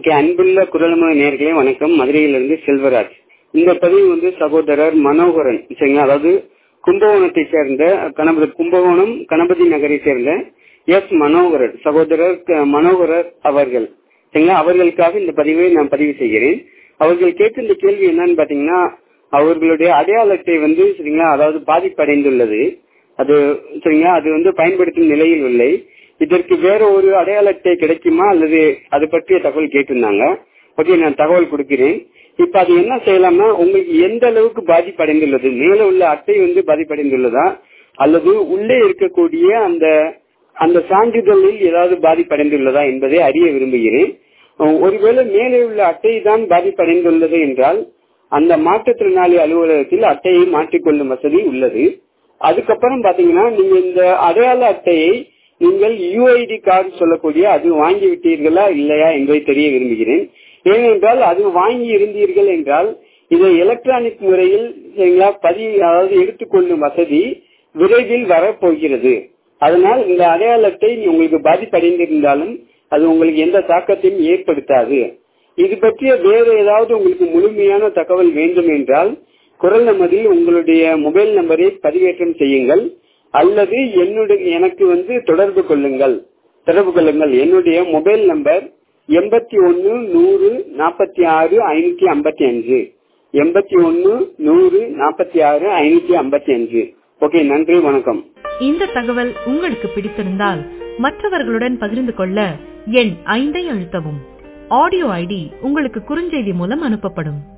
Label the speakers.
Speaker 1: okay அன்புள்ள குரலம நேர்களே வணக்கம் மதுரையிலிருந்து செல்வராஜ் இந்த பதிவு வந்து சகோதரர் மனோகரன் சரிங்களா அதாவது கும்பகோணத்தை சேர்ந்த கணபதி கும்பகோணம் கணபதி நகரை சேர்ந்த எஸ் மனோகரன் சகோதரர் க- மனோகரர் அவர்கள் சரிங்களா அவர்களுக்காக இந்த பதிவை நான் பதிவு செய்கிறேன் அவர்கள் கேட்ட இந்த கேள்வி என்னன்னு பாத்தீங்கன்னா அவர்களுடைய அடையாள அட்டை வந்து சரிங்களா அதாவது பாதிப்படைந்துள்ளது அது சரிங்களா அது வந்து பயன்படுத்தும் நிலையில் இல்லை இதற்கு வேற ஒரு அடையாள அட்டை கிடைக்குமா அல்லது அது பற்றிய தகவல் கேட்டிருந்தாங்க ஓகே நான் தகவல் கொடுக்கிறேன் இப்ப அது என்ன செய்யலாம்னா உங்களுக்கு எந்த அளவுக்கு பாதிப்படைந்துள்ளது மேல உள்ள அட்டை வந்து பாதிப்படைந்துள்ளதா அல்லது உள்ளே இருக்கக்கூடிய அந்த அந்த சான்றிதழில் ஏதாவது பாதிப்படைந்துள்ளதா என்பதை அறிய விரும்புகிறேன் அஹ் ஒருவேளை மேலே உள்ள அட்டை தான் பாதிப்படைந்துள்ளது என்றால் அந்த மாற்றுத்திறனாளி அலுவலகத்தில் அட்டையை மாற்றிக்கொள்ளும் வசதி உள்ளது அதுக்கப்புறம் பாத்தீங்கன்னா நீங்க இந்த அடையாள அட்டையை நீங்கள் யூஐடி கார்டு சொல்லக்கூடிய அது வாங்கி விட்டீர்களா இல்லையா என்பதை தெரிய விரும்புகிறேன் ஏனென்றால் அது வாங்கி இருந்தீர்கள் என்றால் இதை எலக்ட்ரானிக் முறையில் சரிங்களா பதிவு அதாவது எடுத்துக்கொள்ளும் வசதி விரைவில் வரப்போகிறது அதனால் இந்த அடையாள அட்டை உங்களுக்கு பாதிப்படைந்திருந்தாலும் அது உங்களுக்கு எந்த தாக்கத்தையும் ஏற்படுத்தாது இது பற்றிய வேறு ஏதாவது உங்களுக்கு முழுமையான தகவல் வேண்டும் என்றால் குரல் நமதில் உங்களுடைய மொபைல் நம்பரை பதிவேற்றம் செய்யுங்கள் அல்லது என்னுடைய எனக்கு வந்து தொடர்பு கொள்ளுங்கள் தொடர்பு கொள்ளுங்கள் என்னுடைய மொபைல் நம்பர் எண்பத்தி ஒன்னு நூறு நாற்பத்தி ஆறு ஐநூத்தி ஐம்பத்தி அஞ்சு எண்பத்தி ஒன்னு நூறு நாற்பத்தி ஆறு ஐநூத்தி ஐம்பத்தி அஞ்சு ஓகே நன்றி வணக்கம்
Speaker 2: இந்த தகவல் உங்களுக்கு பிடித்திருந்தால் மற்றவர்களுடன் பகிர்ந்து கொள்ள எண் ஐந்தை அழுத்தவும் ஆடியோ ஐடி உங்களுக்கு குறுஞ்செய்தி மூலம் அனுப்பப்படும்